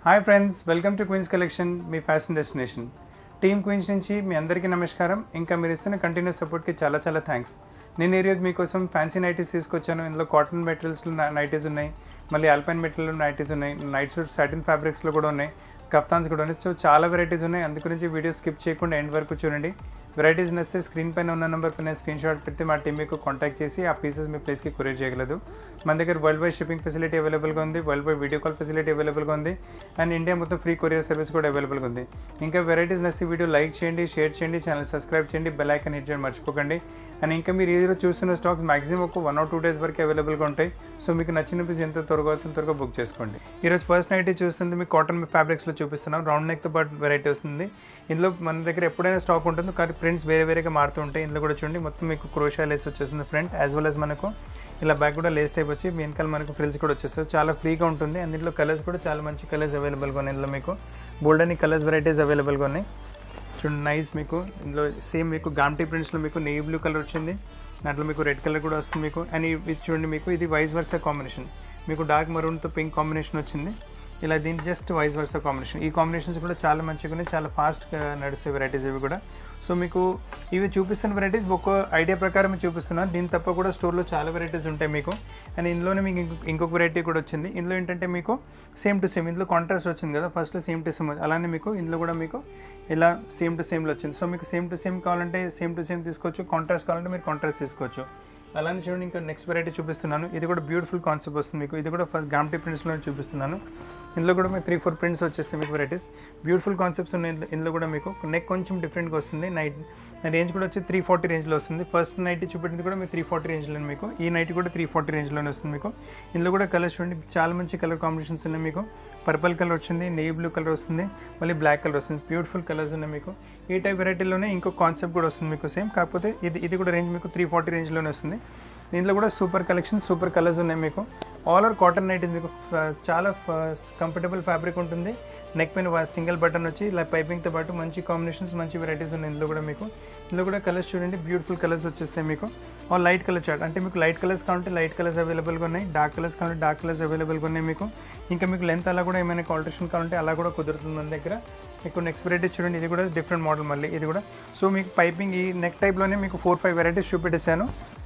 hi friends welcome to queens collection మీ fashion destination team queens నుంచి మీ అందరికీ నమస్కారం ఇంకా మీరు ఇస్తున్న కంటిన్యూస్ సపోర్ట్కి చాలా చాలా థ్యాంక్స్ నేను ఈరోజు మీకోసం ఫ్యాన్సీ నైటీస్ తీసుకొచ్చాను ఇందులో కాటన్ మెటీరియల్స్లో నైటీస్ ఉన్నాయి మళ్ళీ ఆల్పైన్ మెటీరియల్ నైటీస్ ఉన్నాయి నైట్ సూట్ సాటిన్ ఫ్యాబ్రిక్స్లో కూడా ఉన్నాయి కఫ్తాన్స్ కూడా ఉన్నాయి సో చాలా వెరైటీస్ ఉన్నాయి అందు గురించి వీడియో స్కిప్ చేయకుండా ఎండ్ వరకు చూడండి వెరైటీస్ నచ్చితే స్క్రీన్ పైన ఉన్న నెంబర్ పైన స్క్రీన్ షాట్ పెడితే మా టీం మీకు కాంటాక్ట్ చేసి ఆ పీసెస్ మీ ప్లేస్కి కొరియర్ చేయగలదు మన దగ్గర వరల్డ్ వైడ్ షిప్పింగ్ ఫెసిలిటీ అవైలబుల్గా ఉంది worldwide video call facility అవైలబుల్గా ఉంది అండ్ ఇండియా మొత్తం ఫ్రీ కొరియర్ సర్వీస్ కూడా అవైలబుల్గా ఉంది ఇంకా వెరైటీస్ నచ్చి వీడియో లైక్ చేయండి షేర్ చేయండి ఛానల్ సబ్స్క్రైబ్ చేయండి బెల్ ఐకన్ హిట్ చేయండి మర్చిపోకండి అండ్ ఇంకా మీరు ఈరోజు చూస్తున్న స్టాక్స్ మాక్సిమం ఒక వన్ ఆర్ టూ డేస్ వరకు అవైలబుల్గా ఉంటాయి సో మీకు నచ్చిన పీస్ ఎంత త్వరగా అవుతుందో త్వరగా బుక్ చేసుకోండి ఈరోజు ఫస్ట్ నైట్ చూస్తుంది మీకు కాటన్ ఫ్యాబ్రిక్స్లో చూపిస్తున్నాం రౌండ్ నెక్తో పాటు వెరైటీ వస్తుంది ఇందులో మన దగ్గర ఎప్పుడైనా స్టాక్ ఉంటుంది కానీ ప్రింట్స్ వేరే వేరేగా మారుతూ ఉంటాయి ఇందులో కూడా చూడండి మొత్తం మీకు క్రోషా లేస్ వచ్చేస్తుంది ఫ్రంట్ యాజ్ వెల్ as మనకు ఇలా బ్యాక్ కూడా లేస్ టైప్ వచ్చి మీ వెనకాల మనకు ఫ్రిల్స్ కూడా వచ్చేస్తాయి చాలా ఫ్రీగా ఉంటుంది అండ్ దీంట్లో కలర్స్ కూడా చాలా మంచి కలర్స్ అవైలబుల్గా ఉన్నాయి ఇందులో మీకు బోల్డ్ అని కలర్స్ వెరైటీస్ అవైలబుల్గా ఉన్నాయి చూడండి నైస్ మీకు ఇందులో సేమ్ మీకు గామ్టీ ప్రింట్స్లో మీకు నెయ్యి బ్లూ కలర్ వచ్చింది దాంట్లో మీకు రెడ్ కలర్ కూడా వస్తుంది మీకు అండ్ ఇది చూడండి మీకు ఇది వైస్ వర్సా కాంబినేషన్ మీకు డార్క్ మరూన్తో పింక్ కాంబినేషన్ వచ్చింది ఇలా దీని జస్ట్ వైస్ వర్సా కాంబినేషన్ ఈ కాంబినేషన్స్ కూడా చాలా మంచిగా ఉన్నాయి చాలా ఫాస్ట్గా నడిచే వెరైటీస్ ఇవి కూడా సో మీకు ఇవి చూపిస్తున్న వెరైటీస్ ఒక ఐడియా ప్రకారం చూపిస్తున్నాను దీని తప్ప కూడా స్టోర్లో చాలా వెరైటీస్ ఉంటాయి మీకు అండ్ ఇందులోనే మీకు ఇంకొక ఇంకొక వెరైటీ కూడా వచ్చింది ఇందులో ఏంటంటే మీకు సేమ్ టు సేమ్ ఇందులో కాంట్రాస్ట్ వచ్చింది కదా ఫస్ట్లో సేమ్ టు సేమ్ అలానే మీకు ఇందులో కూడా మీకు ఇలా సేమ్ టు సేమ్లో వచ్చింది సో మీకు సేమ్ టు సేమ్ కావాలంటే సేమ్ టు సేమ్ తీసుకోవచ్చు కాంట్రాస్ట్ కావాలంటే మీరు కాంట్రాస్ట్ తీసుకోవచ్చు అలానే చూడండి ఇంకా నెక్స్ట్ వెరైటీ చూపిస్తున్నాను ఇది కూడా బ్యూటిఫుల్ కాన్సెప్ట్ వస్తుంది మీకు ఇది కూడా ఫస్ట్ గామ్టీ ప్రింట్స్లో చూపిస్తున్నాను ఇందులో కూడా మీకు త్రీ ఫోర్ ప్రింట్స్ వచ్చేస్తాయి మీకు వెరైటీస్ బ్యూటిఫుల్ కాన్సెప్ట్స్ ఉన్నాయి ఇందులో- ఇందులో కూడా మీకు నెక్ కొంచెం డిఫరెంట్గా వస్తుంది నైట్ రేంజ్ కూడా వచ్చి త్రీ ఫార్టీ రేంజ్లో వస్తుంది ఫస్ట్ నైట్ చూపెట్టింది కూడా మీకు త్రీ ఫార్టీ రేంజ్లో మీకు ఈ నైట్ కూడా త్రీ ఫార్టీ రేంజ్లోనే వస్తుంది మీకు ఇందులో కూడా కలర్స్ చూడండి చాలా మంచి కలర్ కాంబినేషన్స్ ఉన్నాయి మీకు పర్పుల్ కలర్ వచ్చింది నెయ్యి బ్లూ కలర్ వస్తుంది మళ్ళీ బ్లాక్ కలర్ వస్తుంది బ్యూటిఫుల్ కలర్స్ ఉన్నాయి మీకు ఈ టైప్ వెరైటీలోనే ఇంకో కాన్సెప్ట్ కూడా వస్తుంది మీకు సేమ్ కాకపోతే ఇది ఇది కూడా రేంజ్ మీకు త్రీ ఫార్టీ రేంజ్లోనే వస్తుంది దీంట్లో కూడా సూపర్ కలెక్షన్ సూపర్ కలర్స్ ఉన్నాయి మీకు ఆల్ ఓవర్ కాటన్ నైట్ మీకు ఫ- చాలా కంఫర్టబుల్ ఫ్యాబ్రిక్ ఉంటుంది నెక్ పైన సింగిల్ బటన్ వచ్చి ఇలా పైపింగ్తో పాటు మంచి కాంబినేషన్స్ మంచి వెరైటీస్ ఉన్నాయి ఇందులో కూడా మీకు ఇందులో కూడా కలర్స్ చూడండి బ్యూటిఫుల్ కలర్స్ వచ్చేస్తాయి మీకు ఆల్ లైట్ కలర్ చార్ట్ అంటే మీకు లైట్ కలర్స్ కావాలంటే లైట్ కలర్స్ అవైలబుల్గా ఉన్నాయి డార్క్ కలర్స్ కావాలంటే డార్క్ కలర్స్ అవైలబుల్గా ఉన్నాయి మీకు ఇంకా మీకు లెంత్ అలా కూడా ఏమైనా ఆల్టరేషన్ కావాలంటే అలా కూడా కుదురుతుంది మన దగ్గర మీకు నెక్స్ట్ వెరైటీ చూడండి ఇది కూడా డిఫరెంట్ మోడల్ మళ్ళీ ఇది కూడా సో మీకు పైపింగ్ ఈ నెక్ టైప్లోనే మీకు ఫోర్ ఫైవ్ వెరైటీస్ చూపెట్టేశాను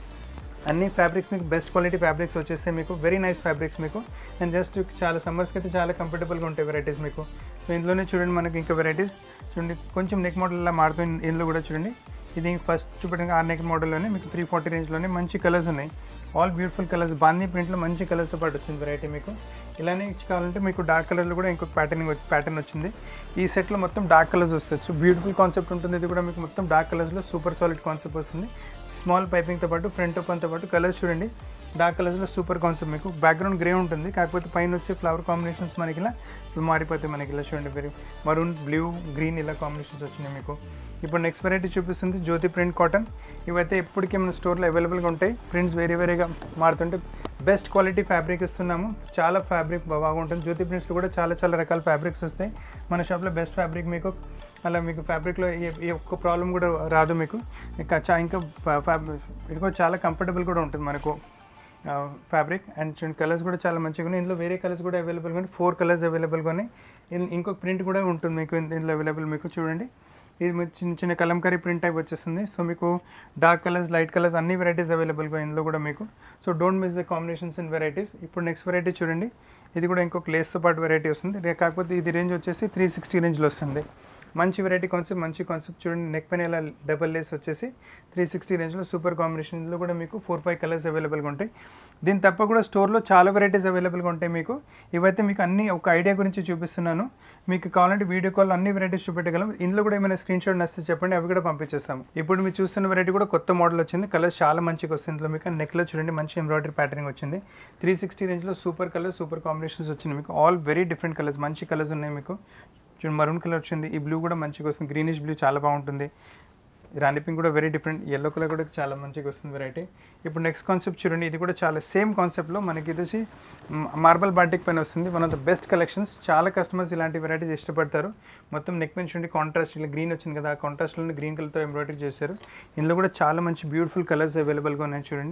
అన్ని ఫ్యాబ్రిక్స్ మీకు బెస్ట్ క్వాలిటీ ఫ్యాబ్రిక్స్ వచ్చేస్తాయి మీకు వెరీ నైస్ ఫ్యాబ్రిక్స్ మీకు అండ్ జస్ట్ చాలా సమ్మర్స్కి అయితే చాలా కంఫర్టబుల్గా ఉంటాయి వెరైటీస్ మీకు సో ఇందులోనే చూడండి మనకి ఇంకా వెరైటీస్ చూడండి కొంచెం నెక్ మోడల్ ఇలా మారుతుంది ఇందులో కూడా చూడండి ఇది ఫస్ట్ చూపెట్టిన ఆ నెక్ మోడల్లోనే మీకు త్రీ ఫార్టీ రేంజ్లోనే మంచి కలర్స్ ఉన్నాయి ఆల్ బ్యూటిఫుల్ కలర్స్ బాందీ ప్రింట్లో మంచి కలర్స్తో పాటు వచ్చింది వెరైటీ మీకు ఇలానే కావాలంటే మీకు డార్క్ కలర్లో కూడా ఇంకొక ప్యాటర్న్ ప్యాటర్న్ వచ్చింది ఈ సెట్లో మొత్తం డార్క్ కలర్స్ వస్తాయి సో బ్యూటిఫుల్ కాన్సెప్ట్ ఉంటుంది ఇది కూడా మీకు మొత్తం డార్క్ కలర్స్లో సూపర్ సాలిడ్ కాన్సెప్ట్ వస్తుంది స్మాల్ పైపింగ్తో పాటు ఫ్రంట్ ఓపెన్తో పాటు కలర్స్ చూడండి డార్క్ కలర్స్లో సూపర్ కాన్సెప్ట్ మీకు బ్యాక్గ్రౌండ్ గ్రే ఉంటుంది కాకపోతే పైన వచ్చే ఫ్లవర్ కాంబినేషన్స్ మనకి ఇలా మారిపోతాయి మనకి ఇలా చూడండి వెరీ మరూన్ బ్లూ గ్రీన్ ఇలా కాంబినేషన్స్ వచ్చినాయి మీకు ఇప్పుడు నెక్స్ట్ వెరైటీ చూపిస్తుంది జ్యోతి ప్రింట్ కాటన్ ఇవైతే ఎప్పటికీ మన స్టోర్లో అవైలబుల్గా ఉంటాయి ప్రింట్స్ వేరే వేరేగా మారుతుంటే బెస్ట్ క్వాలిటీ ఫ్యాబ్రిక్ ఇస్తున్నాము చాలా ఫ్యాబ్రిక్ బాగుంటుంది జ్యోతి ప్రింట్స్లో కూడా చాలా చాలా రకాల ఫ్యాబ్రిక్స్ వస్తాయి మన షాప్లో బెస్ట్ ఫ్యాబ్రిక్ మీకు అలా మీకు ఫ్యాబ్రిక్లో ఏ ఏ ఒక్క ప్రాబ్లం కూడా రాదు మీకు ఇంకా చా- ఇంకా ఫ్యాబ్రిక్ ఇది కూడా చాలా కంఫర్టబుల్ కూడా ఉంటుంది మనకు ఫ్యాబ్రిక్ అండ్ చూడండి కలర్స్ కూడా చాలా మంచిగా ఉన్నాయి ఇందులో వేరే కలర్స్ కూడా అవైలబుల్గా ఉన్నాయి ఫోర్ కలర్స్ అవైలబుల్గా ఉన్నాయి ఇన్- ఇంకొక ప్రింట్ కూడా ఉంటుంది మీకు ఇన్- ఇందులో అవైలబుల్ మీకు చూడండి ఇది మీకు చిన్న చిన్న కలంకరీ ప్రింట్ టైప్ వచ్చేస్తుంది సో మీకు డార్క్ కలర్స్ లైట్ కలర్స్ అన్ని వెరైటీస్ అవైలబుల్గా ఇందులో కూడా మీకు so don't miss the combinations in varieties ఇప్పుడు నెక్స్ట్ వెరైటీ చూడండి ఇది కూడా ఇంకొక లేస్తో పాటు వెరైటీ వస్తుంది రే- కాకపోతే ఇది రేంజ్ వచ్చేసి త్రీ సిక్స్టీ రేంజ్లో వస్తుంది మంచి వెరైటీ కాన్సెప్ట్ మంచి కాన్సెప్ట్ చూడండి నెక్ పైన ఇలా డబల్ లేస్ వచ్చేసి త్రీ సిక్స్టీ రేంజ్లో సూపర్ కాంబినేషన్లో కూడా మీకు ఫోర్ ఫైవ్ కలర్స్ అవైలబుల్గా ఉంటాయి దీని తప్ప కూడా స్టోర్లో చాలా వెరైటీస్ అవైలబుల్గా ఉంటాయి మీకు ఇవైతే మీకు అన్ని ఒక ఐడియా గురించి చూపిస్తున్నాను మీకు కావాలంటే వీడియో కాల్ అన్ని వెరైటీస్ చూపెట్టగలం ఇందులో కూడా ఏమైనా స్క్రీన్ షాట్ నచ్చితే చెప్పండి అవి కూడా పంపించేస్తాము ఇప్పుడు మీరు చూస్తున్న వెరైటీ కూడా కొత్త మోడల్ వచ్చింది కలర్స్ చాలా మంచిగా వస్తుంది ఇందులో మీకు నెక్లో చూడండి మంచి ఎంబ్రాయిడరీ ప్యాటర్నింగ్ వచ్చింది త్రీ సిక్స్టీ రేంజ్లో సూపర్ కలర్స్ సూపర్ కాంబినేషన్స్ వచ్చినాయి మీకు ఆల్ వెరీ డిఫరెంట్ కలర్స్ మంచి కలర్స్ ఉన్నాయి మీకు చూడండి మరూన్ కలర్ వచ్చింది ఈ బ్లూ కూడా మంచిగా వస్తుంది గ్రీనిష్ బ్లూ చాలా బాగుంటుంది రాణి పింక్ కూడా వెరీ డిఫరెంట్ ఎల్లో కలర్ కూడా చాలా మంచిగా వస్తుంది వెరైటీ ఇప్పుడు నెక్స్ట్ కాన్సెప్ట్ చూడండి ఇది కూడా చాలా సేమ్ కాన్సెప్ట్లో మనకి ఇది వచ్చి మార్బల్ బాటిక్ పైన వస్తుంది one of the best collections చాలా కస్టమర్స్ ఇలాంటి వెరైటీస్ ఇష్టపడతారు మొత్తం నెక్ మీద చూడండి కాంట్రాస్ట్ ఇలా గ్రీన్ వచ్చింది కదా ఆ కాంట్రాస్ట్లో గ్రీన్ కలర్తో ఎంబ్రాయిడరీ చేశారు ఇందులో కూడా చాలా మంచి బ్యూటిఫుల్ కలర్స్ అవైలబుల్గా ఉన్నాయి చూడండి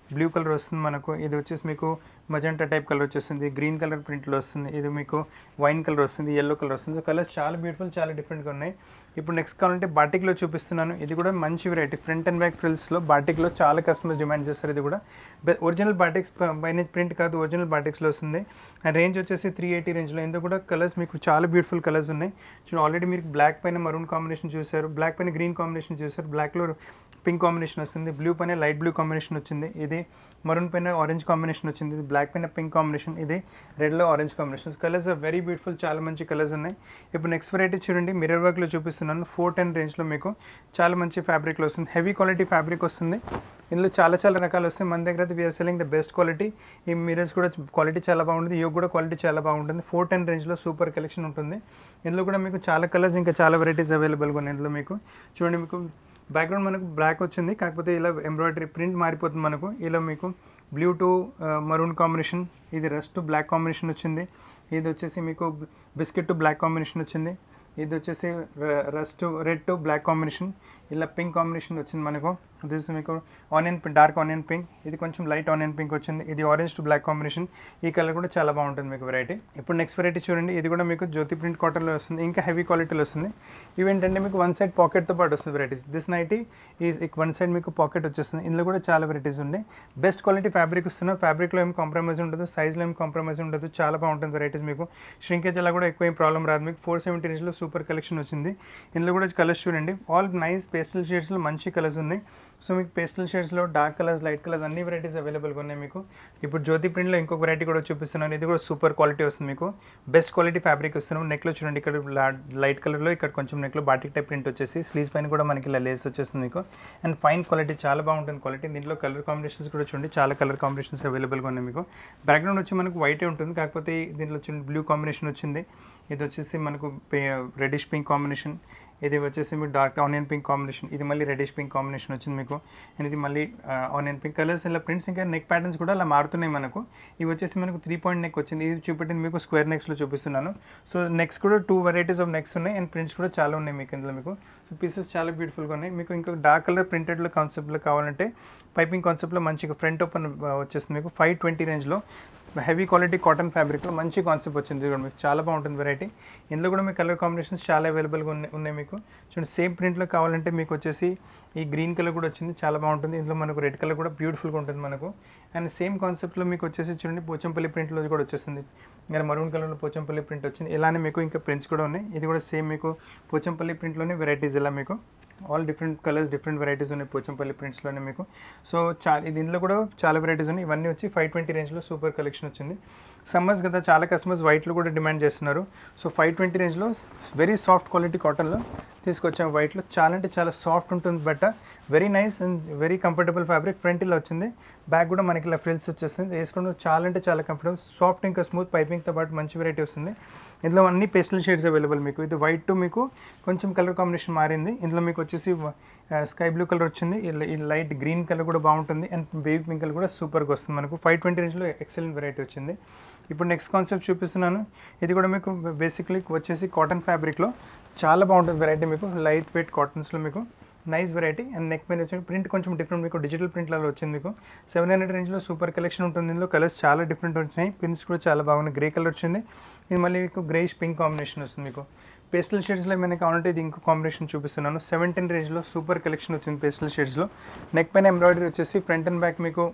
బ్లూ కలర్ వస్తుంది మనకు ఇది వచ్చేసి మీకు మజంటా టైప్ కలర్ వచ్చేస్తుంది గ్రీన్ కలర్ ప్రింట్లో వస్తుంది ఇది మీకు వైన్ కలర్ వస్తుంది ఎల్లో కలర్ వస్తుంది కలర్స్ చాలా బ్యూటిఫుల్ చాలా డిఫరెంట్గా ఉన్నాయి ఇప్పుడు నెక్స్ట్ కావాలంటే బాటిక్లో చూపిస్తున్నాను ఇది కూడా మంచి వెరైటీ ఫ్రంట్ అండ్ బ్యాక్ ఫ్రిల్స్లో బాటిక్లో చాలా కస్టమర్స్ డిమాండ్ చేస్తారు ఇది కూడా ఒరిజినల్ బాటిక్స్ పైన ప్రింట్ కాదు ఒరిజినల్ బాటిక్స్లో వస్తుంది అండ్ రేంజ్ వచ్చేసి త్రీ ఎయిటీ రేంజ్లో ఇందులో కూడా కలర్స్ మీకు చాలా బ్యూటిఫుల్ కలర్స్ ఉన్నాయి చూడండి ఆల్రెడీ మీరు బ్లాక్ పైన మరూన్ కాంబినేషన్ చూసారు బ్లాక్ పైన గ్రీన్ కాంబినేషన్ చూసారు బ్లాక్లో పింక్ కాంబినేషన్ వస్తుంది బ్లూ పైన లైట్ బ్లూ కాంబినేషన్ వచ్చింది ఇది మరూన్ పైన ఆరెంజ్ కాంబినేషన్ వచ్చింది ఇది బ్లాక్ పైన పింక్ కాంబినేషన్ ఇది రెడ్లో orange combination colours are very beautiful చాలా మంచి కలర్స్ ఉన్నాయి ఇప్పుడు నెక్స్ట్ వెరైటీ చూడండి మిర్రర్ వర్క్లో చూపిస్తున్నాను ఫోర్ టెన్ రేంజ్లో మీకు చాలా మంచి ఫ్యాబ్రిక్లో వస్తుంది హెవీ క్వాలిటీ ఫ్యాబ్రిక్ వస్తుంది ఇందులో చాలా చాలా రకాలు వస్తాయి మన దగ్గర అయితే we're selling the best quality ఈ మిరర్స్ కూడా క్వాలిటీ చాలా బాగుంటుంది యోగ్ కూడా క్వాలిటీ చాలా బాగుంటుంది ఫోర్ టెన్ రేంజ్లో సూపర్ కలెక్షన్ ఉంటుంది ఇందులో కూడా మీకు చాలా కలర్స్ ఇంకా చాలా వెరైటీస్ అవైలబుల్గా ఉన్నాయి ఇందులో మీకు చూడండి మీకు బ్యాక్గ్రౌండ్ మనకు బ్లాక్ వచ్చింది కాకపోతే ఇలా ఎంబ్రాయిడరీ ప్రింట్ మారిపోతుంది మనకు ఇలా మీకు బ్లూ టు మరూన్ కాంబినేషన్ ఇది రస్ట్ టు బ్లాక్ కాంబినేషన్ వచ్చింది ఇది వచ్చేసి మీకు బిస్కెట్ టు బ్లాక్ కాంబినేషన్ వచ్చింది ఇది వచ్చేసి rust red to black combination ఇలా పింక్ కాంబినేషన్ వచ్చింది మనకు దిస్ మీకు ఆనియన్ డార్క్ ఆనియన్ పింక్ ఇది కొంచెం లైట్ ఆనియన్ పింక్ వచ్చింది ఇది ఆరెంజ్ టు బ్లాక్ కాంబినేషన్ ఈ కలర్ కూడా చాలా బాగుంటుంది మీకు వెరైటీ ఇప్పుడు నెక్స్ట్ వెరైటీ చూడండి ఇది కూడా మీకు జ్యోతి ప్రింట్ కాటన్లో వస్తుంది ఇంకా హెవీ క్వాలిటీలో వస్తుంది ఇవేంటంటే మీకు వన్ సైడ్ పాకెట్తో పాటు వస్తుంది వెరైటీస్ దిస్ నైటీ ఈ వన్ సైడ్ మీకు పాకెట్ వచ్చేస్తుంది ఇందులో కూడా చాలా వెరైటీస్ ఉన్నాయి బెస్ట్ క్వాలిటీ ఫ్యాబ్రిక్ ఇస్తున్నాం ఫ్యాబ్రిక్లో ఏం కాంప్రమైజ్ ఉండదు సైజ్లో ఏం కాంప్రమైజ్ ఉండదు చాలా బాగుంటుంది వెరైటీస్ మీకు ష్రింకేజ్ అలా కూడా ఎక్కువ ఏం ప్రాబ్లం రాదు మీకు ఫోర్ సెవెంటీ రేంజ్లో సూపర్ కలెక్షన్ వచ్చింది ఇందులో కూడా కలర్స్ చూడండి ఆల్ నైస్ పేస్టల్ షేడ్స్లో మంచి కలర్స్ ఉన్నాయి సో మీకు పేస్టల్ షేడ్స్లో డార్క్ కలర్స్ లైట్ కలర్స్ అన్ని వెరైటీస్ అవైలబుల్గా ఉన్నాయి మీకు ఇప్పుడు జ్యోతి ప్రింట్లో ఇంకొక వెరైటీ కూడా చూపిస్తున్నాను ఇది కూడా సూపర్ క్వాలిటీ వస్తుంది మీకు బెస్ట్ క్వాలిటీ ఫ్యాబ్రిక్ ఇస్తున్నాం నెక్లో చూడండి ఇక్కడ లైట్ కలర్లో ఇక్కడ కొంచెం నెక్లో బాటిక్ టైప్ ప్రింట్ వచ్చేసి స్లీవ్స్ పైన కూడా మనకి ఇలా లేస్ వచ్చేస్తుంది మీకు అండ్ ఫైన్ క్వాలిటీ చాలా బాగుంటుంది క్వాలిటీ దీంట్లో కలర్ కాంబినేషన్స్ కూడా చూడండి చాలా కలర్ కాంబినేషన్స్ అవైలబుల్గా ఉన్నాయి మీకు బ్యాక్గ్రౌండ్ వచ్చి మనకు వైటే ఉంటుంది కాకపోతే దీంట్లో చూడండి బ్లూ కాంబినేషన్ వచ్చింది ఇది వచ్చేసి మనకు రెడిష్ పింక్ కాంబినేషన్ ఇది వచ్చేసి మీకు డార్క్ ఆనియన్ పింక్ కాంబినేషన్ ఇది మళ్ళీ రెడిష్ పింక్ కాంబినేషన్ వచ్చింది మీకు అండ్ ఇది మళ్ళీ ఆనియన్ పింక్ కలర్స్ ఇలా ప్రింట్స్ ఇంకా నెక్ ప్యాటర్న్స్ కూడా అలా మారుతున్నాయి మనకు ఇవి వచ్చేసి మనకు త్రీ పాయింట్ నెక్ వచ్చింది ఇది చూపెట్టింది మీకు స్క్వేర్ నెక్స్లో చూపిస్తున్నాను సో నెక్స్ కూడా టూ వెరైటీస్ ఆఫ్ నెక్స్ ఉన్నాయి అండ్ ప్రింట్స్ కూడా చాలా ఉన్నాయి మీకు ఇందులో మీకు సో పీసెస్ చాలా బ్యూటిఫుల్గా ఉన్నాయి మీకు ఇంకా డార్క్ కలర్ ప్రింటెడ్లో కాన్సెప్ట్లో కావాలంటే పైపింగ్ కాన్సెప్ట్లో మంచిగా ఫ్రంట్ ఓపెన్ వచ్చేస్తుంది మీకు ఫైవ్ ట్వంటీ రేంజ్లో హెవీ క్వాలిటీ కాటన్ ఫ్యాబ్రిక్లో మంచి కాన్సెప్ట్ వచ్చింది ఇది కూడా మీకు చాలా బాగుంటుంది వెరైటీ ఇందులో కూడా మీ కలర్ కాంబినేషన్స్ చాలా అవైలబుల్గా ఉన్నాయి ఉన్నాయి మీకు చూడండి సేమ్ ప్రింట్లో కావాలంటే మీకు వచ్చేసి ఈ గ్రీన్ కలర్ కూడా వచ్చింది చాలా బాగుంటుంది ఇందులో మనకు రెడ్ కలర్ కూడా బ్యూటిఫుల్గా ఉంటుంది మనకు అండ్ సేమ్ కాన్సెప్ట్లో మీకు వచ్చేసి చూడండి పోచంపల్లి ప్రింట్లో కూడా వచ్చేస్తుంది ఇంకా మరూన్ కలర్లో పోచంపల్లి ప్రింట్ వచ్చింది ఇలానే మీకు ఇంకా ప్రింట్స్ కూడా ఉన్నాయి ఇది కూడా సేమ్ మీకు పోచంపల్లి ప్రింట్లోనే వెరైటీస్ ఇలా మీకు all different colours different varieties ఉన్నాయి పోచంపల్లి ప్రింట్స్లోనే మీకు సో చా దీనిలో కూడా చాలా వెరైటీస్ ఉన్నాయి ఇవన్నీ వచ్చి ఫైవ్ ట్వంటీ రేంజ్లో సూపర్ కలెక్షన్ వచ్చింది సమ్మర్స్ కదా చాలా కస్టమర్స్ వైట్లో కూడా డిమాండ్ చేస్తున్నారు సో ఫైవ్ ట్వంటీ రేంజ్లో వెరీ సాఫ్ట్ క్వాలిటీ కాటన్లో తీసుకొచ్చాం వైట్లో చాలా అంటే చాలా సాఫ్ట్ ఉంటుంది బట్ట very nice and very comfortable fabric front ఇలా వచ్చింది బ్యాక్ కూడా మనకి ఇలా ఫ్రిల్స్ వచ్చేస్తుంది వేసుకోవడం చాలా అంటే చాలా కంఫర్టబుల్ సాఫ్ట్ ఇంకా స్మూత్ పైపింగ్తో పాటు మంచి వెరైటీ వస్తుంది ఇందులో అన్ని పేస్టల్ షేడ్స్ అవైలబుల్ మీకు ఇది వైట్ టు మీకు కొంచెం కలర్ కాంబినేషన్ మారింది ఇందులో మీకు వచ్చేసి స్కై బ్లూ కలర్ వచ్చింది ఈ లైట్ గ్రీన్ కలర్ కూడా బాగుంటుంది అండ్ బేబీ పింక్ కలర్ కూడా సూపర్గా వస్తుంది మనకు ఫైవ్ ట్వంటీ రేంజ్లో ఎక్సలెంట్ వెరైటీ వచ్చింది ఇప్పుడు నెక్స్ట్ కాన్సెప్ట్ చూపిస్తున్నాను ఇది కూడా మీకు బేసిక్లీ వచ్చేసి కాటన్ ఫ్యాబ్రిక్లో చాలా బాగుంటుంది వెరైటీ మీకు లైట్ వెయిట్ కాటన్స్లో మీకు నైస్ వెరైటీ అండ్ నెక్ మీద వచ్చి ప్రింట్ కొంచెం డిఫరెంట్ మీకు డిజిటల్ ప్రింట్లలో వచ్చింది మీకు సెవెన్ హండ్రెడ్ రేంజ్లో సూపర్ కలెక్షన్ ఉంటుంది ఇందులో కలర్స్ చాలా డిఫరెంట్ వచ్చినాయి ప్రింట్స్ కూడా చాలా బాగున్నాయి గ్రే కలర్ వచ్చింది ఇది మళ్ళీ మీకు గ్రేష్ పింక్ కాంబినేషన్ వస్తుంది మీకు పేస్టల్ షేడ్స్లో ఏమైనా కావాలంటే ఇది ఇంకో కాంబినేషన్ చూపిస్తున్నాను సెవెంటీన్ రేంజ్లో సూపర్ కలెక్షన్ వచ్చింది పేస్టల్ షేడ్స్లో నెక్ పైన ఎంబ్రాయిడరీ వచ్చేసి ఫ్రంట్ అండ్ బ్యాక్ మీకు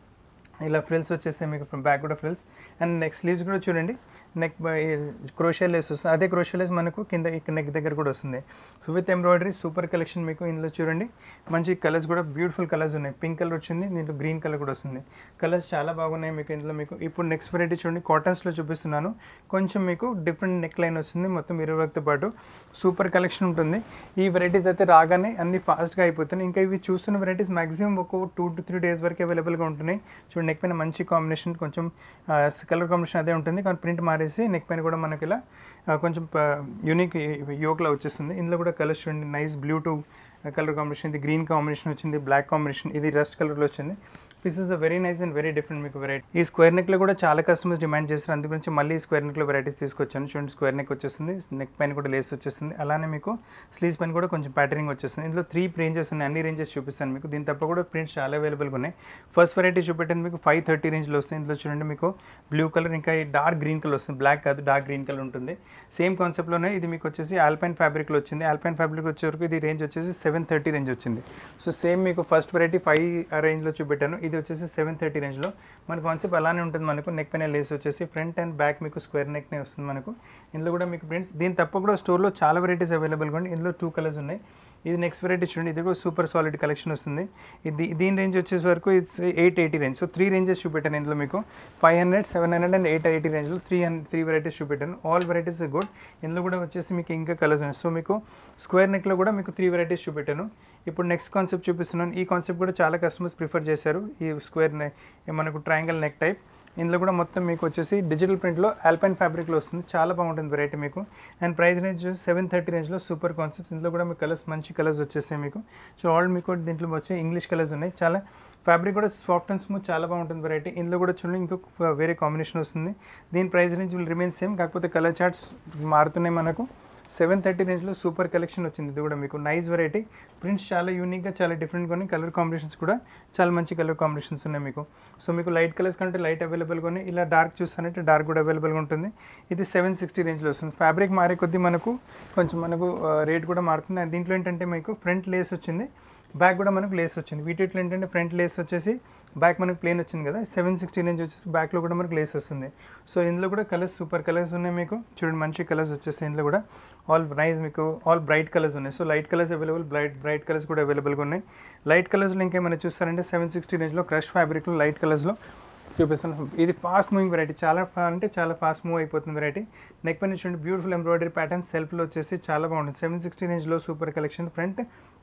ఇలా ఫ్రిల్స్ వచ్చేస్తాయి మీకు బ్యాక్ కూడా ఫ్రిల్స్ అండ్ నెక్ స్లీవ్స్ కూడా చూడండి నెక్ క్రోషియా లేస్ వస్తుంది అదే క్రోషియా లేస్ మనకు కింద ఇక్కడ నెక్ దగ్గర కూడా వస్తుంది విత్ ఎంబ్రాయిడరీ సూపర్ కలెక్షన్ మీకు ఇందులో చూడండి మంచి కలర్స్ కూడా బ్యూటిఫుల్ కలర్స్ ఉన్నాయి పింక్ కలర్ వచ్చింది దీంట్లో గ్రీన్ కలర్ కూడా వస్తుంది కలర్స్ చాలా బాగున్నాయి మీకు ఇందులో మీకు ఇప్పుడు నెక్స్ట్ వెరైటీ చూడండి కాటన్స్లో చూపిస్తున్నాను కొంచెం మీకు డిఫరెంట్ నెక్ లైన్ వస్తుంది మొత్తం ఇరవై వరకు పాటు సూపర్ కలెక్షన్ ఉంటుంది ఈ వెరైటీస్ అయితే రాగానే అన్ని ఫాస్ట్గా అయిపోతున్నాయి ఇంకా ఇవి చూస్తున్న వెరైటీస్ మాక్సిమం ఒక టూ టు త్రీ డేస్ వరకు అవైలబుల్గా ఉంటున్నాయి చూడండి నెక్ పైన మంచి కాంబినేషన్ కొంచెం కలర్ కాంబినేషన్ అదే ఉంటుంది కానీ ప్రింట్ మారేసి నెక్ పైన కూడా మనకి ఇలా కొంచెం యూనిక్ యోక్లా వచ్చేస్తుంది ఇందులో కూడా కలర్స్ చూడండి nice blue to colour combination ఇది గ్రీన్ కాంబినేషన్ వచ్చింది బ్లాక్ కాంబినేషన్ ఇది రస్ట్ కలర్లో వచ్చింది this is a very nice and very different మీకు వెరైటీ ఈ స్క్వేర్ నెక్లో కూడా చాలా కస్టమర్స్ డిమాండ్ చేస్తారు అందు గురించి మళ్ళీ స్క్వేర్ నెక్లో వెరైటీస్ తీసుకొచ్చాను చూడండి స్క్వేర్ నెక్ వచ్చేస్తుంది నెక్ పైన కూడా లేస్ వచ్చేస్తుంది అలానే మీకు స్లీవ్స్ పైన కూడా కొంచెం ప్యాటర్నింగ్ వచ్చేస్తుంది ఇందులో త్రీ రేంజెస్ ఉన్నాయి అన్ని రేంజెస్ చూపిస్తాను మీకు దీని తప్ప కూడా ప్రింట్స్ చాలా అవైలబుల్గా ఉన్నాయి ఫస్ట్ వెరైటీ చూపెట్టింది మీకు ఫైవ్ థర్టీ రేంజ్లో వస్తుంది ఇందులో చూడండి మీకు బ్లూ కలర్ ఇంకా డార్క్ గ్రీన్ కలర్ వస్తుంది బ్లాక్ కాదు డార్క్ గ్రీన్ కలర్ ఉంటుంది సేమ్ కాన్సెప్ట్లోనే ఇది మీకు వచ్చేసి ఆల్పైన్ ఫ్యాబ్రిక్లో వచ్చింది ఆల్పైన్ ఫ్యాబ్రిక్ వచ్చే వరకు ఇది రేంజ్ వచ్చేసి సెవెన్ థర్టీ రేంజ్ వచ్చింది సో సేమ్ మీకు ఫస్ట్ వెరైటీ ఫైవ్ రేంజ్లో చూపెట్టాను ఇది వచ్చేసి సెవెన్ థర్టీ రేంజ్లో మన కాన్సెప్ట్ అలానే ఉంటుంది మనకు నెక్ పైన లేస్ వచ్చేసి ఫ్రంట్ అండ్ బ్యాక్ మీకు స్క్వేర్ నెక్నే వస్తుంది మనకు ఇందులో కూడా మీకు ప్రింట్స్ దీని తప్ప కూడా స్టోర్లో చాలా వెరైటీస్ అవైలబుల్గా ఉంది ఇందులో టూ కలర్స్ ఉన్నాయి ఇది నెక్స్ట్ వెరైటీ చూడండి ఇది కూడా సూపర్ సాలిడ్ కలెక్షన్ వస్తుంది ఇది దీని రేంజ్ వచ్చేసి వరకు it's eight eighty range so three ranges చూపెట్టాను ఇందులో మీకు five hundred seven hundred and eight eighty రేంజ్లో త్రీ హండ్రెడ్ త్రీ వెరైటీస్ చూపెట్టాను ఆల్ వెరైటీస్ గుడ్ ఇందులో కూడా వచ్చేసి మీకు ఇంకా కలర్స్ ఉన్నాయి సో మీకు స్క్వేర్ నెక్లో కూడా మీకు త్రీ వెరైటీస్ చూపెట్టాను ఇప్పుడు నెక్స్ట్ కాన్సెప్ట్ చూపిస్తున్నాను ఈ కాన్సెప్ట్ కూడా చాలా కస్టమర్స్ ప్రిఫర్ చేశారు ఈ స్క్వేర్ నెక్ మనకు ట్రయాంగిల్ నెక్ టైప్ ఇందులో కూడా మొత్తం మీకు వచ్చేసి డిజిటల్ ప్రింట్లో ఆల్పైన్ ఫ్యాబ్రిక్లో వస్తుంది చాలా బాగుంటుంది వెరైటీ మీకు అండ్ ప్రైస్ రేంజ్ వచ్చేసి సెవెన్ థర్టీ రేంజ్లో సూపర్ కాన్సెప్ట్స్ ఇందులో కూడా మీకు కలర్స్ మంచి కలర్స్ వచ్చేస్తాయి మీకు సో ఆల్ మీకు దీంట్లో వచ్చే ఇంగ్లీష్ కలర్స్ ఉన్నాయి చాలా ఫ్యాబ్రిక్ కూడా సాఫ్ట్ అండ్ స్మూత్ చాలా బాగుంటుంది వెరైటీ ఇందులో కూడా చూడండి ఇంకొక వేరే కాంబినేషన్ వస్తుంది దీని price range will remain same కాకపోతే కలర్ చార్ట్స్ మారుతున్నాయి మనకు సెవెన్ థర్టీ రేంజ్లో సూపర్ కలెక్షన్ వచ్చింది ఇది కూడా మీకు నైస్ వెరైటీ ప్రింట్స్ చాలా యూనిక్గా చాలా డిఫరెంట్గా ఉన్నాయి కలర్ కాంబినేషన్స్ కూడా చాలా మంచి కలర్ కాంబినేషన్స్ ఉన్నాయి మీకు సో మీకు లైట్ కలర్స్ కంటే లైట్ అవైలబుల్గా ఉన్నాయి ఇలా డార్క్ చూస్తానంటే డార్క్ కూడా అవైలబుల్గా ఉంటుంది ఇది సెవెన్ సిక్స్టీ రేంజ్లో వస్తుంది ఫ్యాబ్రిక్ మారే కొద్దీ మనకు కొంచెం మనకు రేట్ కూడా మారుతుంది అండ్ దీంట్లో ఏంటంటే మీకు ఫ్రంట్ లేస్ వచ్చింది బ్యాక్ కూడా మనకు లేస్ వచ్చింది వీటిలో ఏంటంటే ఫ్రంట్ లేస్ వచ్చేసి బ్యాక్ మనకు ప్లేన్ వచ్చింది కదా సెవెన్ సిక్స్టీ రేంజ్ వచ్చేసి బ్యాక్లో కూడా మనకు లేస్ వస్తుంది సో ఇందులో కూడా కలర్స్ సూపర్ కలర్స్ ఉన్నాయి మీకు చూడండి మంచి కలర్స్ వచ్చేసి ఇందులో కూడా ఆల్ నైస్ మీకు ఆల్ బ్రైట్ కలర్స్ ఉన్నాయి so light colours available bright bright colours కూడా అవైలబుల్గా ఉన్నాయి లైట్ కలర్స్లో ఇంకేమైనా చూస్తారంటే సెవెన్ సిక్స్టీ రేంజ్లో క్రష్ ఫ్యాబ్రిక్లో లైట్ కలర్స్లో చూపిస్తాను ఇది ఫాస్ట్ మూవింగ్ వెరైటీ చాలా ఫా- అంటే చాలా ఫాస్ట్ మూవ్ అయిపోతుంది వెరైటీ నెక్ పైన చూడండి బ్యూటిఫుల్ ఎంబ్రాయిడరీ ప్యాటర్న్ సెల్ఫ్లో వచ్చేసి చాలా బాగుంటుంది సెవెన్ సిక్స్టీ రేంజ్లో సూపర్ కలెక్షన్ ఫ్రంట్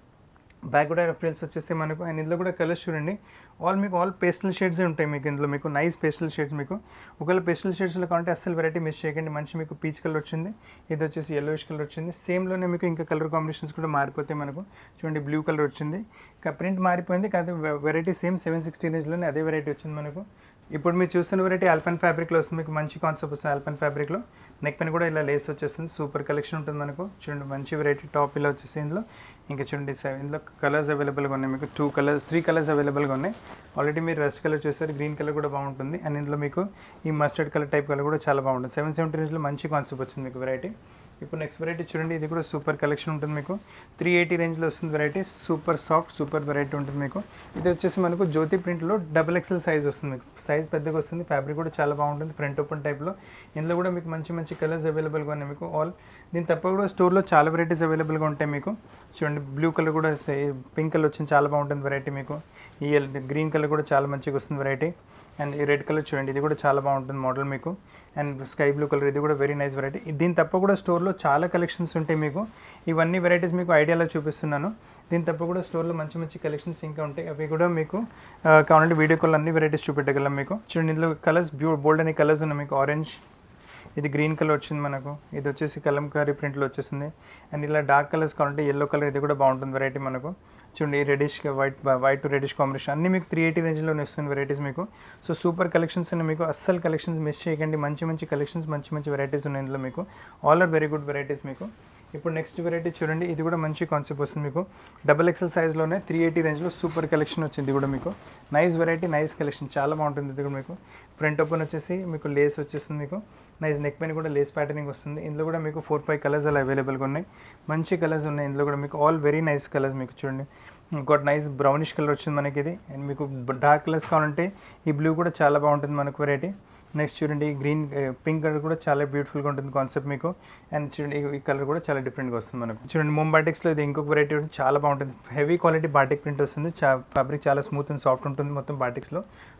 బ్యాక్ కూడా రెఫరెన్స్ వచ్చేసి మనకు అండ్ ఇందులో కూడా కలర్స్ చూడండి ఆల్ మీకు ఆల్ పేస్టల్ షేడ్స్ ఉంటాయి మీకు ఇందులో మీకు నైస్ పేస్టల్ షేడ్స్ మీకు ఒకవేళ పేస్టల్ షేడ్స్లో కావాలంటే అస్సలు వెరైటీ మిస్ చేయకండి మంచి మీకు పీచ్ కలర్ వచ్చింది ఇది వచ్చేసి ఎల్లోయిష్ కలర్ వచ్చింది సేమ్లోనే మీకు ఇంకా కలర్ కాంబినేషన్స్ కూడా మారిపోతాయి మనకు చూడండి బ్లూ కలర్ వచ్చింది ఇంకా ప్రింట్ మారిపోయింది కాదు వెరైటీ సేమ్ సెవెన్ సిక్స్టీ రేంజ్లోనే అదే వెరైటీ వచ్చింది మనకు ఇప్పుడు మీరు చూస్తున్న వెరైటీ ఆల్పన్ ఫ్యాబ్రిక్లో వస్తుంది మీకు మంచి కాన్సెప్ట్ వస్తుంది ఆల్పన్ ఫ్యాబ్రిక్లో నెక్ పైన కూడా ఇలా లేస్ వచ్చేస్తుంది సూపర్ కలెక్షన్ ఉంటుంది మనకు చూడండి మంచి వెరైటీ టాప్ ఇలా వచ్చేసి ఇందులో ఇంకా చూడండి స- ఇందులో కలర్స్ అవైలబుల్గా ఉన్నాయి మీకు టూ కలర్స్ త్రీ కలర్స్ అవైలబుల్గా ఉన్నాయి ఆల్రెడీ మీరు రెస్ట్ కలర్ చూసారు గ్రీన్ కలర్ కూడా బాగుంటుంది అండ్ ఇందులో మీకు ఈ మస్టర్డ్ కలర్ టైప్ కలర్ కూడా చాలా బాగుంటుంది సెవెన్ సెవెంటీ రేంజ్లో మంచి కాన్సెప్ట్ వచ్చింది మీకు వెరైటీ ఇప్పుడు నెక్స్ట్ వెరైటీ చూడండి ఇది కూడా సూపర్ కలెక్షన్ ఉంటుంది మీకు త్రీ ఎయిటీ రేంజ్లో వస్తుంది variety super soft super variety ఉంటుంది మీకు ఇది వచ్చేసి మనకు జ్యోతి ప్రింట్లో డబుల్ ఎక్సెల్ సైజ్ వస్తుంది మీకు సైజ్ పెద్దగా వస్తుంది ఫ్యాబ్రిక్ కూడా చాలా బాగుంటుంది ఫ్రంట్ ఓపెన్ టైప్లో ఇందులో కూడా మీకు మంచి మంచి కలర్స్ అవైలబుల్గా ఉన్నాయి మీకు ఆల్ దీని తప్ప కూడా స్టోర్లో చాలా వెరైటీస్ అవైలబుల్గా ఉంటాయి మీకు చూడండి బ్లూ కలర్ కూడా పింక్ కలర్ వచ్చింది చాలా బాగుంటుంది వెరైటీ మీకు ఈ గ్రీన్ కలర్ కూడా చాలా మంచిగా వస్తుంది వెరైటీ అండ్ ఈ రెడ్ కలర్ చూడండి ఇది కూడా చాలా బాగుంటుంది మోడల్ మీకు అండ్ స్కై బ్లూ కలర్ ఇది కూడా వెరీ నైస్ వెరైటీ దీని తప్ప కూడా స్టోర్లో చాలా కలెక్షన్స్ ఉంటాయి మీకు ఇవన్నీ వెరైటీస్ మీకు ఐడియాలో చూపిస్తున్నాను దీని తప్ప కూడా స్టోర్లో మంచి మంచి కలెక్షన్స్ ఇంకా ఉంటాయి అవి కూడా మీకు ఆ, కావాలంటే వీడియో కాల్ అన్ని వెరైటీస్ చూపెట్టగలం మీకు చూడండి ఇందులో కలర్స్ బ్యూ బోల్డ్ అనే కలర్స్ ఉన్నాయి మీకు ఆరెంజ్ ఇది గ్రీన్ కలర్ వచ్చింది మనకు ఇది వచ్చేసి కలంకారీ ప్రింట్లో వచ్చేసింది అండ్ ఇలా డార్క్ కలర్స్ కావాలంటే ఎల్లో కలర్ ఇది కూడా బాగుంటుంది వెరైటీ మనకు చూడండి reddish white white to reddish combination అన్ని మీకు త్రీ ఎయిటీ రేంజ్లోనే వస్తుంది వెరైటీస్ మీకు సో సూపర్ కలెక్షన్స్ ఉన్నాయి మీకు అస్సలు కలెక్షన్స్ మిస్ చేయకండి మంచి మంచి కలెక్షన్స్ మంచి మంచి వెరైటీస్ ఉన్నాయి ఇందులో మీకు all are very good varieties మీకు ఇప్పుడు నెక్స్ట్ వెరైటీ చూడండి ఇది కూడా మంచి కాన్సెప్ట్ వస్తుంది మీకు డబల్ ఎక్సెల్ సైజ్లోనే త్రీ ఎయిటీ రేంజ్లో సూపర్ కలెక్షన్ వచ్చింది ఇది కూడా మీకు నైస్ వెరైటీ నైస్ కలెక్షన్ చాలా బాగుంటుంది ఇది కూడా మీకు ఫ్రంట్ ఓపెన్ వచ్చేసి మీకు లేస్ వచ్చేస్తుంది మీకు నైస్ నెక్ పైన కూడా లేస్ ప్యాటర్నింగ్ వస్తుంది ఇందులో కూడా మీకు ఫోర్ ఫైవ్ కలర్స్ అలా అవైలబుల్గా ఉన్నాయి మంచి కలర్స్ ఉన్నాయి ఇందులో కూడా మీకు ఆల్ వెరీ నైస్ కలర్స్ మీకు చూడండి ఇంకోటి నైస్ బ్రౌనిష్ కలర్ వచ్చింది మనకి ఇది అండ్ మీకు డార్క్ కలర్స్ కావాలంటే ఈ బ్లూ కూడా చాలా బాగుంటుంది మనకు వెరైటీ నెక్స్ట్ చూడండి గ్రీన్ పింక్ కలర్ కూడా చాలా బ్యూటిఫుల్గా ఉంటుంది కాన్సెప్ట్ మీకు అండ్ చూడండి ఈ- ఈ కలర్ కూడా చాలా డిఫరెంట్గా వస్తుంది మనకు చూడండి మోమ్ బాటిక్స్లో ఇది ఇంకొక వెరైటీ ఉంటుంది చాలా బాగుంటుంది హెవీ క్వాలిటీ బాటిక్ ప్రింట్ వస్తుంది చా ఫ్యాబ్రిక్ చాలా స్మూత్ అండ్ సాఫ్ట్ ఉంటుంది మొత్తం బాటిక్స్లో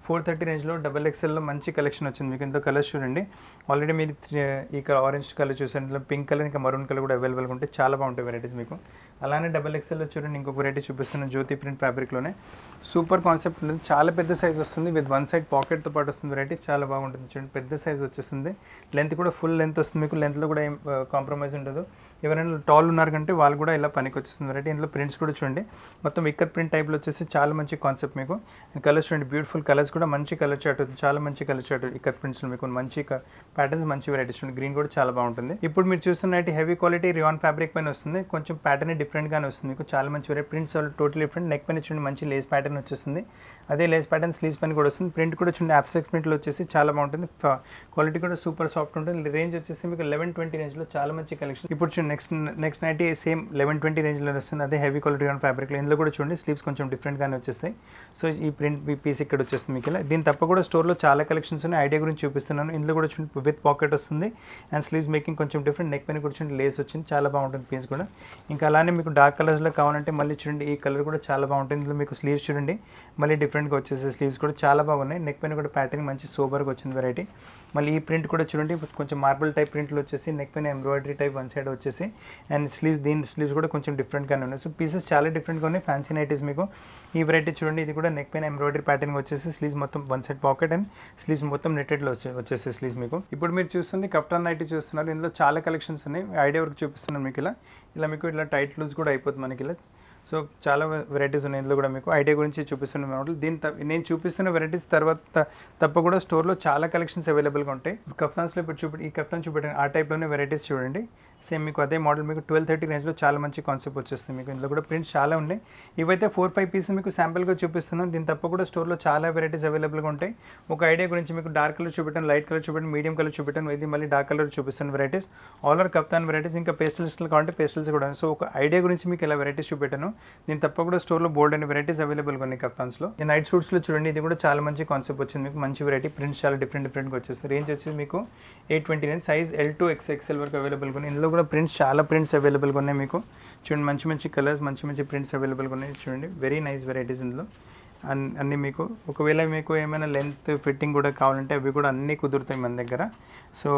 ఫోర్ థర్టీ రేంజ్లో డబల్ ఎక్స్ఎల్లో మంచి కలెక్షన్ వచ్చింది మీకు ఇంత కలర్స్ చూడండి ఆల్రెడీ మీరు త్రీ- ఈ ఆరెంజ్ కలర్ చూసాను ఇందులో పింక్ కలర్ ఇంకా మరూన్ కలర్ కూడా అవైలబుల్గా ఉంటాయి చాలా బాగుంటాయి వెరైటీస్ మీకు అలానే డబల్ ఎక్స్ఎల్లో చూడండి ఇంకొక వెరైటీ చూపిస్తున్నాను జ్యోతి ప్రింట్ ఫ్యాబ్రిక్లోనే సూపర్ కాన్సెప్ట్ ఉంటుంది చాలా పెద్ద సైజ్ వస్తుంది విత్ వన్ సైడ్ పాకెట్తో పాటు వస్తుంది వెరైటీ చాలా బాగుంటుంది చూడండి పెద్ద సైజ్ వచ్చేస్తుంది లెంత్ కూడా ఫుల్ లెంత్ వస్తుంది మీకు లెంత్లో కూడా ఏం కాంప్రమైజ్ ఉండదు ఎవరైనా టాల్ ఉన్నారు కంటే వాళ్ళు కూడా ఇలా పనికి వచ్చేస్తుంది వెరైటీ ఇందులో ప్రింట్స్ కూడా చూడండి మొత్తం ఇక్కత్ ప్రింట్ టైప్లో వచ్చేసి చాలా మంచి కాన్సెప్ట్ మీకు కలర్స్ చూడండి బ్యూటిఫుల్ కలర్స్ కూడా మంచి కలర్ చార్ట్ చాలా మంచి కలర్ చార్ట్ ఇక్కత్ ప్రింట్స్లో మీకు మంచి ప్యాటర్న్స్ మంచి వెరైటీస్ చూడండి గ్రీన్ కూడా చాలా బాగుంటుంది ఇప్పుడు మీరు చూస్తున్నట్టు హెవీ క్వాలిటీ రియాన్ ఫ్యాబ్రిక్ పైన వస్తుంది కొంచెం ప్యాటర్న్ డిఫరెంట్గానే వస్తుంది మీకు చాలా మంచి variety prints total different neck పైన చూడండి మంచి లేస్ ప్యాటర్న్ వచ్చేస్తుంది అదే లేస్ ప్యాటర్న్ స్లీవ్స్ పైన కూడా వస్తుంది ప్రింట్ కూడా చూడండి అబ్స్ట్రాక్ట్ ప్రింట్లో వచ్చేసి చాలా బాగుంటుంది క్వాలిటీ కూడా సూపర్ సాఫ్ట్ ఉంటుంది రేంజ్ వచ్చేసి మీకు లెవెన్ ట్వంటీ రేంజ్లో చాలా మంచి కలెక్షన్ ఇప్పుడు చూడండి next next night same eleven twenty రేంజ్లో వస్తుంది అదే హెవీ క్వాలిటీ ఆన్ ఫ్యాబ్రిక్లో ఇందులో కూడా చూడండి స్లీవ్స్ కొంచెం డిఫరెంట్గానే వచ్చేస్తాయి సో ఈ ప్రింట్ ఈ పీస్ ఇక్కడ వచ్చేస్తుంది మీకు ఇలా దీని తప్ప కూడా స్టోర్లో చాలా కలెక్షన్స్ ఉన్నాయి ఐడియా గురించి చూపిస్తున్నాను ఇందులో కూడా చూడండి విత్ పాకెట్ వస్తుంది అండ్ స్లీవ్స్ మేకింగ్ కొంచెం డిఫరెంట్ నెక్ పైన కూడా చూడండి లేస్ వచ్చింది చాలా బాగుంటుంది పీస్ కూడా ఇంకా అలానే మీకు డార్క్ కలర్స్లో కావాలంటే మళ్ళీ చూడండి ఈ కలర్ కూడా చాలా బాగుంటుంది ఇందులో మీకు స్లీవ్స్ చూడండి మళ్ళీ డిఫరెంట్గా వచ్చేసి స్లీవ్స్ కూడా చాలా బాగున్నాయి నెక్ పైన కూడా ప్యాటర్న్ మంచి సోబర్గా వచ్చింది వెరైటీ మళ్ళీ ఈ ప్రింట్ కూడా చూడండి కొంచెం మార్బుల్ టైప్ ప్రింట్లు వచ్చేసి నెక్ పైన ఎంబ్రాయిడరీ టైప్ వన్ సైడ్ వచ్చేసి అండ్ స్లీవ్స్ దీని స్లీవ్స్ కూడా కొంచెం డిఫరెంట్గానే ఉన్నాయి సో పీసెస్ చాలా డిఫరెంట్గా ఉన్నాయి ఫ్యాన్సీ నైటీస్ మీకు ఈ వెరైటీ చూడండి ఇది కూడా నెక్ పైన ఎంబ్రాయిడరీ ప్యాటర్న్ వచ్చేసి స్లీవ్స్ మొత్తం one side pocket and sleeves మొత్తం నెట్టెడ్లో వచ్చే వచ్చేసి స్లీవ్స్ మీకు ఇప్పుడు మీరు చూస్తుంది కప్టాన్ నైటీ చూస్తున్నారు ఇందులో చాలా కలెక్షన్స్ ఉన్నాయి ఐడియా వరకు చూపిస్తున్నాను మీకు ఇలా ఇలా మీకు ఇట్లా టైట్ లూజ్ కూడా అయిపోతుంది మనకి ఇలా సో చాలా వెరైటీస్ ఉన్నాయి ఇందులో కూడా మీకు ఐడియా గురించి చూపిస్తున్న మోడల్ దీని త- నేను చూపిస్తున్న వెరైటీస్ తర్వాత తప్ప కూడా స్టోర్లో చాలా కలెక్షన్స్ అవైలబుల్గా ఉంటాయి కఫ్తాన్స్లో ఇప్పుడు చూపి ఈ కఫ్తాన్ చూపెట్టిన ఆ టైప్లోనే వెరైటీస్ చూడండి సేమ్ మీకు అదే మోడల్ మీకు ట్వెల్వ్ థర్టీ రేంజ్లో చాలా మంచి కాన్సెప్ట్ వచ్చేస్తుంది మీకు ఇందులో కూడా ప్రింట్స్ చాలా ఉన్నాయి ఇవైతే ఫోర్ ఫైవ్ పీసెస్ మీకు శాంపుల్గా చూపిస్తున్నాను దీని తప్ప కూడా స్టోర్లో చాలా వెరైటీస్ అవైలబుల్గా ఉంటాయి ఒక ఐడియా గురించి మీకు డార్క్ కలర్ చూపెట్టాను లైట్ కలర్ చూపెట్టాను మీడియం కలర్ చూపెట్టాను ఇది మళ్ళీ డార్క్ కలర్ చూపిస్తాను varieties all are kaftan varieties ఇంకా పేస్టల్స్లో కావాలంటే పేస్టల్స్ కూడా సో ఒక ఐడియా గురించి మీకు ఇలా వెరైటీస్ చూపెట్టాను దీని తప్ప కూడా స్టోర్లో బోల్డ్ అనే వెరైటీస్ అవైలబుల్గా ఉన్నాయి కప్తాన్స్లో ఈ నైట్ సూట్స్లో చూడండి ఇది కూడా చాలా మంచి కాన్సెప్ట్ వచ్చింది మీకు మంచి వెరైటీ ప్రింట్స్ చాలా డిఫరెంట్ డిఫరెంట్గా వచ్చేస్తుంది రేంజ్ వచ్చేసి మీకు eight twenty nine size L to X XL వరకు అవైలబుల్గా ఉన్నాయి ఇందులో కూడా ప్రింట్స్ చాలా ప్రింట్స్ అవైలబుల్గా ఉన్నాయి మీకు చూడండి మంచి మంచి కలర్స్ మంచి మంచి ప్రింట్స్ అవైలబుల్గా ఉన్నాయి చూడండి వెరీ నైస్ వెరైటీస్ ఇందులో అన్ అన్నీ మీకు ఒకవేళ మీకు ఏమైనా లెంత్ ఫిట్టింగ్ కూడా కావాలంటే అవి కూడా అన్నీ కుదురుతాయి మన దగ్గర సో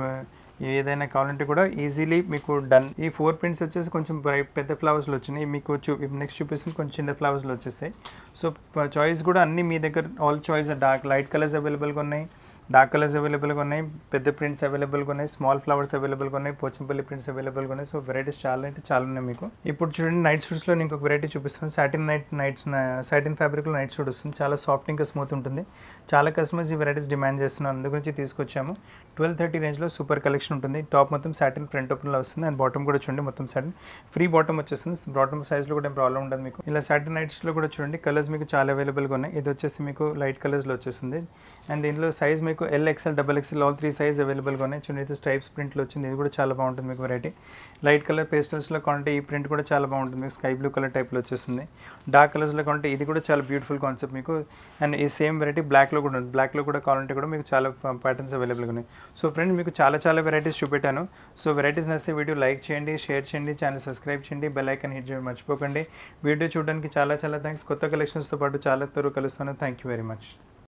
ఏదైనా కావాలంటే కూడా ఈజీలీ మీకు డన్ ఈ ఫోర్ ప్రింట్స్ వచ్చేసి కొంచెం బ్రై- పెద్ద ఫ్లవర్స్లో వచ్చినాయి మీకు చూ నెక్స్ట్ చూపిస్తుంది కొంచెం చిన్న ఫ్లవర్స్లో వచ్చేస్తాయి సో చాయిస్ కూడా అన్నీ మీ దగ్గర all choice dark light colours అవైలబుల్గా ఉన్నాయి డార్క్ కలర్స్ అవైలబుల్గా ఉన్నాయి పెద్ద ప్రింట్స్ అవైలబుల్గా ఉన్నాయి స్మాల్ ఫ్లవర్స్ అవైలబుల్గా ఉన్నాయి పోచంపల్లి ప్రింట్స్ అవైలబుల్గా ఉన్నాయి సో వెరైటీస్ చాలా అంటే చాలా ఉన్నాయి మీకు ఇప్పుడు చూడండి నైట్ సూట్స్లో నేను ఇంకొక వెరైటీ చూపిస్తాను సాటిన్ నైట్ నైట్స్ సాటిన్ ఫ్యాబ్రిక్లో నైట్ సూట్ వస్తుంది చాలా సాఫ్ట్ ఇంకా స్మూత్ ఉంటుంది చాలా కస్టమర్స్ ఈ వెరైటీస్ డిమాండ్ చేస్తున్నారు అందు గురించి తీసుకొచ్చాము ట్వెల్వ్ థర్టీ రేంజ్లో సూపర్ కలెక్షన్ ఉంటుంది టాప్ మొత్తం సాటిన్ ఫ్రంట్ ఓపెన్లో వస్తుంది అండ్ బాటమ్ కూడా చూడండి మొత్తం సాటిన్ ఫ్రీ బాటమ్ వచ్చేస్తుంది బాటమ్ సైజ్లో కూడా ఏం ప్రాబ్లం ఉండదు మీకు ఇలా సాటిన్ నైట్స్లో కూడా చూడండి కలర్స్ మీకు చాలా అవైలబుల్గా ఉన్నాయి ఇది వచ్చేసి మీకు లైట్ కలర్స్లో వచ్చేస్తుంది అండ్ దీనిలో సైజ్ మీకు L XL double XL all three size అవైలబుల్గా ఉన్నాయి చూడండి ఇది స్ట్రైప్స్ ప్రింట్లో వచ్చింది ఇది కూడా చాలా బాగుంటుంది మీకు వెరైటీ లైట్ కలర్ పేస్టల్స్లో కావాలంటే ఈ ప్రింట్ కూడా చాలా బాగుంటుంది మీకు స్కై బ్లూ కలర్ టైప్లో వచ్చేస్తుంది డార్క్ కలర్స్లో కావాలంటే ఇది కూడా చాలా బ్యూటిఫుల్ కాన్సెప్ట్ మీకు అండ్ ఈ సేమ్ వెరైటీ బ్లాక్లో కూడా ఉంది బ్లాక్లో కూడా కావాలంటే కూడా మీకు చాలా ప్యాటర్న్స్ అవైలబుల్గా ఉన్నాయి సో ఫ్రెండ్ మీకు చాలా చాలా వెరైటీస్ చూపెట్టాను సో వెరైటీస్ నచ్చితే వీడియో లైక్ చేయండి షేర్ చేయండి ఛానల్ సబ్స్క్రైబ్ చేయండి బెల్ ఐకన్ హిట్ చేయడం మర్చిపోకండి వీడియో చూడడానికి చాలా చాలా థ్యాంక్స్ కొత్త కలెక్షన్స్తో పాటు చాలా త్వరగా కలుస్తాను థ్యాంక్ యూ వెరీ మచ్